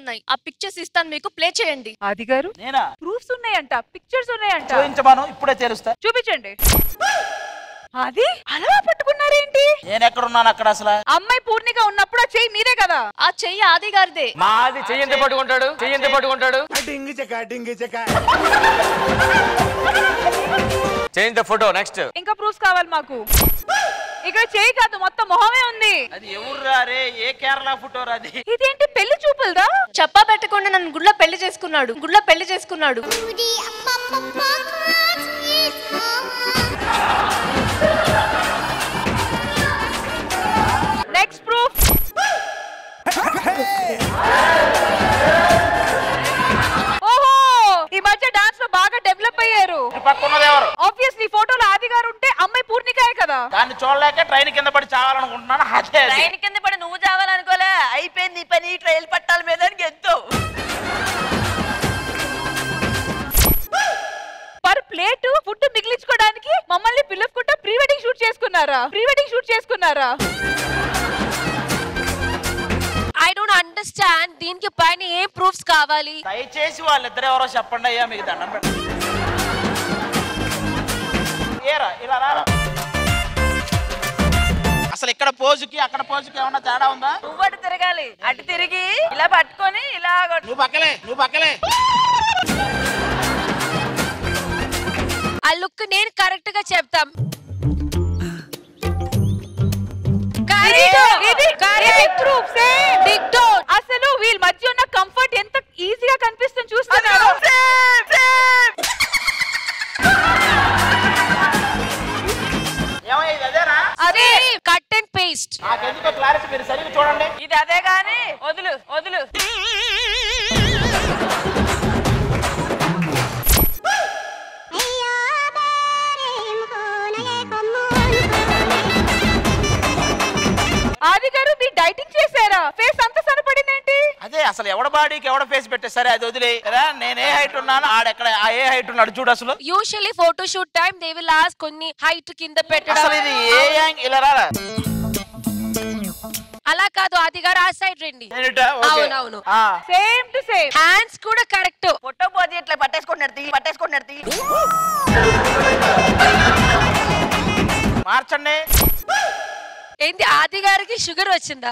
ఉన్నాయి ఆ పిక్చర్స్ ఇస్తాను మీకు ప్లే చేయండి ఆది గారు నేనా ప్రూఫ్స్ ఉన్నాయంట పిక్చర్స్ ఉన్నాయంట చూపించమాను ఇప్పుడే చేరుస్తా చూపించండి అది అలా పట్టుకున్నారేంటి నేను ఎక్కడున్నాను అక్కడ అసలు అమ్మాయి పూర్ణిగా ఉన్నప్పుడు ఆ చెయ్యి మీదే కదా ఆ చెయ్యి ఆది గారిదే మాది చెయ్యంత పట్టుకుంటాడు చెయ్యంత పట్టుకుంటాడు చేయంత ఫోటో నెక్స్ట్ ఇంకా ప్రూఫ్స్ కావాలి మాకు ఇక్కడ చెయ్యి కాదు మొత్తం మొహమే ఉంది అది ఎవరు రే ఏ కేరళ ఫోటో అది ఇదేంటి పెళ్లి చూపులదా చెప్పా పెట్టకుండా నన్ను గుళ్ళో పెళ్లి చేసుకున్నాడు గుళ్ళో పెళ్లి చేసుకున్నాడు నెక్స్ట్ ప్రూఫ్ ఓహో ఈ మధ్య డాన్స్ లో బాగా డెవలప్ అయ్యారు ఇటు పక్క ఉన్నది ఎవరు ఆబ్వియస్లీ ఫోటోలో ఆది గారు ఉంటే అమ్మాయి పూర్ణికాయే కదా దాన్ని చూడలేక ట్రైన్ కింద పడి చావాలనుకుంటున్నాను అదే అది. ట్రైన్ కింద పడి నువ్వు చావాలనుకోలే అయిపోయింది ఈ పని ట్రైన్ పట్టాల మీద ఎంతో పర్ ప్లేట్ ఫుడ్ మిగిలించుకోవడానికి మమ్మల్ని పిలుపుకుంటా ప్రీ వెడ్డింగ్ షూట్ చేసుకున్నారా ప్రీ వెడ్డింగ్ షూట్ చేసుకున్నారా ఐ డోంట్ అండర్స్టాండ్ దీనికి పైన ఏం ప్రూఫ్స్ కావాలి దయచేసి వాళ్ళిద్దరు ఎవరో చెప్పండి అయ్యా మీకు దండం పెట్ట ఏరా ఇలా రారా అసలు ఇక్కడ పోజుకి అక్కడ పోజుకి ఏమన్నా తేడా ఉందా నువ్వు అటు తిరగాలి అటు తిరిగి ఇలా పట్టుకొని ఇలా కొట్టు. నువ్వు పక్కలే నువ్వు పక్కలే ఆ లుక్ నేను కరెక్ట్ గా చెప్తాం ఇది proof, same. డిక్టో అసలు వీళ్ళ మధ్య ఉన్న కంఫర్ట్ ఎంత ఈజీగా కనిపిస్తుంది చూస్తున్నారు ఏమయ్య ఇది అదేనా అదే కట్ అండ్ పేస్ట్ నాకెందుకో క్లారిటీ మీరు సరిగ్గా చూడండి ఇది అదే గాని వదులు వదులు ఆది గారు మీరు డైటింగ్ చేశారా ఫేస్ అంత సన్నపడిందేంటి అదే అసలు ఎవడ బాడీకి ఎవడ ఫేస్ పెట్టే సరే అది వదిలే కదా నేను ఏ హైట్ ఉన్నాను ఆడెక్కడ ఆ ఏ హైట్ ఉన్నాడు చూడు అసలు usually photo shoot time they will ask కొన్ని హైట్ కింద పెట్టడం అసలు ఇది ఏ యాంగ్ ఇలా రారా అలా కాదు ఆది గారు ఆ సైడ్ రండి నేనిటా? ఓకే. అవునవును ఆ, సేమ్ టు సేమ్ హ్యాండ్స్ కూడా కరెక్ట్ పొట్టో పోతే ఇట్లా పట్టేసుకుంటున్నారు తీ పట్టేసుకుంటున్నారు తీ మార్చండి ఏంటి ఆది గారికి షుగర్ వచ్చిందా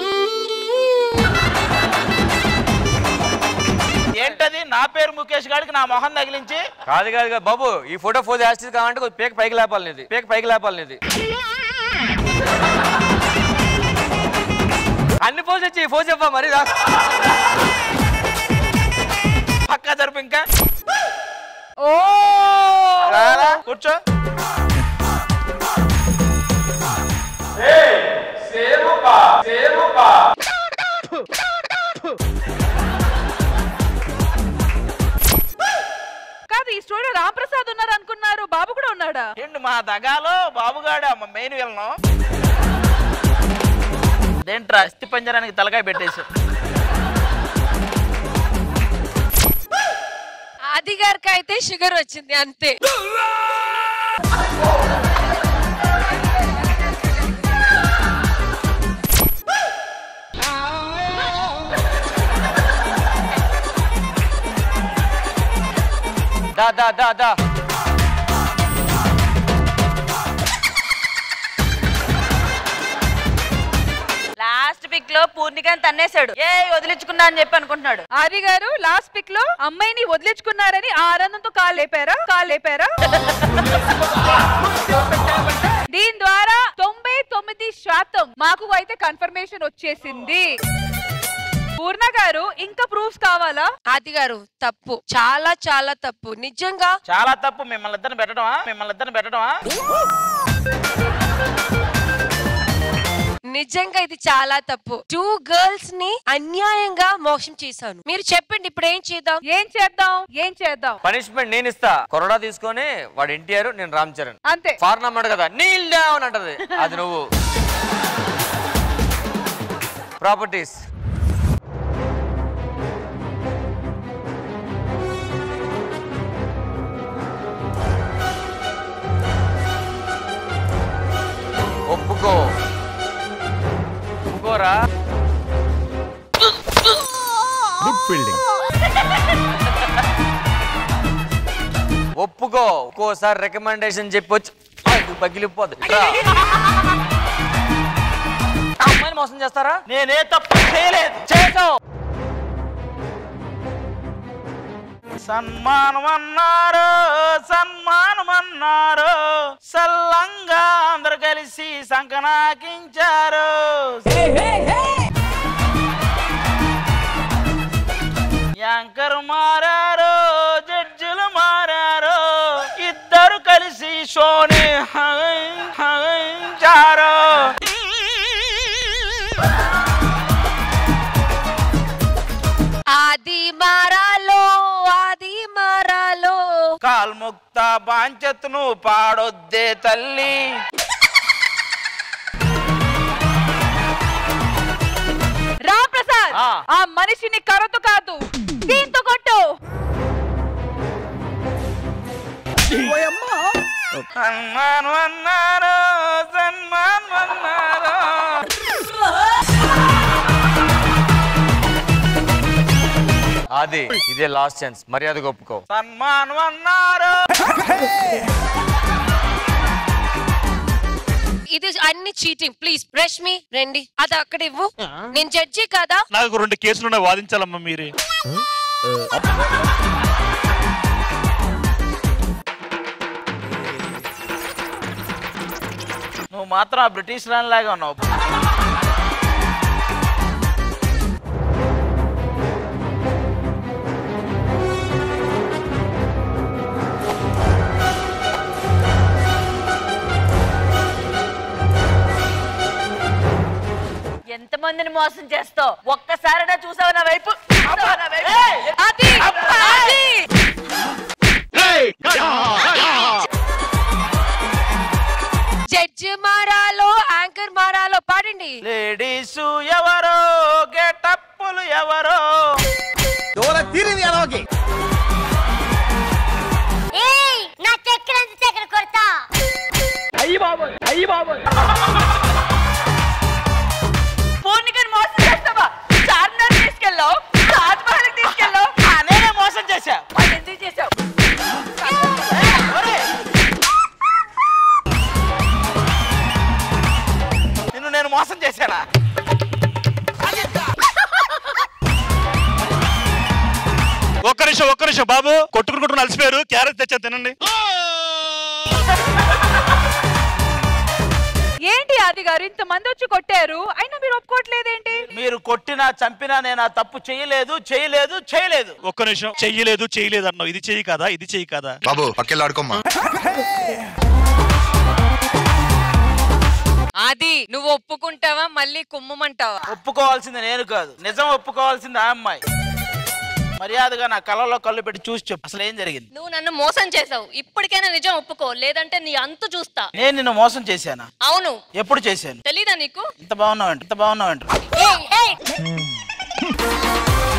ఏంటది నా పేరు ముఖేష్ గారికి నా మొహం తగిలించి కాదు కాదు కాదు బాబు ఈ ఫోటో ఫోజ్ యాస్టిస్ కావాలంటే కొంచెం పేక పైకి లేపాలి నీది పేక పైకి లేపాలి నీది అన్ని పోజ్ వచ్చి పోజ్ చెప్పా మరి రా. పక్కా జరుపు ఇంకా ఓ రారా కూర్చో కాదు ఈ స్టోరీలో రాంప్రసాద్ ఉన్నారు అనుకున్నారు బాబు కూడా ఉన్నాడా ఏంటి మా దగాలో బాబుగాడు మా మెయిన్ విలను దేంట్రా అస్థి పంజరానికి తలకాయ పెట్టేసి ఆది గారికి అయితే షుగర్ వచ్చింది అంతే దా దా దా దా లాస్ట్ పిక్ లో పూర్ణికని తన్నేశాడు ఏ వదిలించుకున్నా అని చెప్పి అనుకుంటున్నాడు ఆది గారు లాస్ట్ పిక్ లో అమ్మాయిని వదిలించుకున్నారని ఆ ఆనందంతో కాలు లేపారా కాలు లేపారా దీని ద్వారా తొంభై తొమ్మిది శాతం మాకు అయితే కన్ఫర్మేషన్ వచ్చేసింది పూర్ణ గారు ఇంకా ప్రూఫ్స్ కావాలా ఆది గారు తప్పు చాలా చాలా తప్పు నిజంగా చాలా తప్పు మిమ్మల్ని ఇద్దరిని పెట్టడమా మిమ్మల్ని ఇద్దరిని పెట్టడమా నిజంగా ఇది చాలా తప్పు టూ గర్ల్స్ ని అన్యాయంగా మోసం చేశాను మీరు చెప్పండి ఇప్పుడు ఏం చేద్దాం ఏం చేద్దాం ఏం చేద్దాం పనిష్మెంట్ నేను ఇస్తా కొరడా తీసుకొని వాడు ఎన్టీఆర్ నేను రామ్ చరణ్ అంతే ఫారెన్ అన్నాడు కదా నీల్ డౌన్ అంటది అది నువ్వు ప్రాపర్టీస్ ఒప్పుకో ఒప్పుకోరా ఒక్కోసారి రికమెండేషన్ చెప్పి వచ్చి అది పగిలిపోద్ది ఇట్రా. అమ్మాయిని మోసం చేస్తారా నేనే తప్పు చేయలేదు చేసావు సన్మానం అన్నారు సన్మానం అన్నారు సల్లంగా అందరు కలిసి సంకనాకించారు యాంకర్ మారారు జడ్జిలు మారారు ఇద్దరు కలిసి షోని హై- హైంచారు ఆది మారాలో ఆది మారాలో కాల్ముక్త బాంచత్ను పాడొద్దే తల్లి రామ్ ప్రసాద్ ఆ. ఆ మనిషిని కర్రతో కాదు దీంతో కొట్టు సన్మానం అన్నారు సన్మానం అన్నారు అది ఇదే లాస్ట్ ఛాన్స్ మర్యాద ఒప్పుకో సన్మానం అన్నారు ఇది అన్ని చీటింగ్ ప్లీజ్ రష్మి రండి అది అక్కడ ఇవ్వు నేను జడ్జి కదా నాకు రెండు కేసులు వాదించాలమ్మా మీరే నువ్వు మాత్రం ఆ బ్రిటిష్ రాణి లాగా ఉన్నావు ఎంత మందిని మోసం చేస్తావు ఒక్కసారైనా చూసావు నా వైపు చూసావా నా వైపు? అది అది జడ్జి మారాలో యాంకర్ మారాలో పాడండి లేడీస్ ఎవరో గెటప్పులు ఎవరో ఏయ్ నా చక్కెర అంత చక్కెర కొడతా పూర్ణికని మోసం చేస్తావా చార్మినార్ తీసుకెళ్ళావు తాజ్ మహల్ తీసుకెళ్ళావు ఆ, నేనే మోసం చేశా మరి ఎందుకు చేసావు ఒరేయ్! నిన్ను నేను మోసం చేశానా ఒక్క నిమిషం ఒక్క నిమిషం బాబు కొట్టుకుని కొట్టుకుని అలసిపోయారు క్యారెట్ తెచ్చా తినండి ఏంటి ఆది గారు ఇంత మంది వచ్చి కొట్టారు అయినా మీరు ఒప్పుకోవట్లేదేంటి మీరు కొట్టినా చంపినా నేను ఆ తప్పు చేయలేదు చేయలేదు చేయలేదు ఒక్క నిమిషం చెయ్యలేదు చేయలేదు అన్నావు ఇది చెయ్యి కదా ఇది చెయ్యి కదా బాబు పక్కెళ్ళి ఆడుకోమ్మా అది నువ్వు ఒప్పుకుంటావా మళ్ళీ కుమ్మమంటావా ఒప్పుకోవాల్సింది నేను కాదు నిజం ఒప్పుకోవాల్సింది ఆ అమ్మాయి మర్యాదగా నా కళ్ళలో కళ్ళు పెట్టి చూసి చెప్పు అసలు ఏం జరిగింది నువ్వు నన్ను మోసం చేసావు ఇప్పటికైనా నిజం ఒప్పుకో లేదంటే నీ అంతు చూస్తా నేను నిన్ను మోసం చేశానా అవును ఎప్పుడు చేశాను తెలీదా నీకు ఇంత బాగున్నావు ఇంత బాగున్నావు ఏయ్ ఏయ్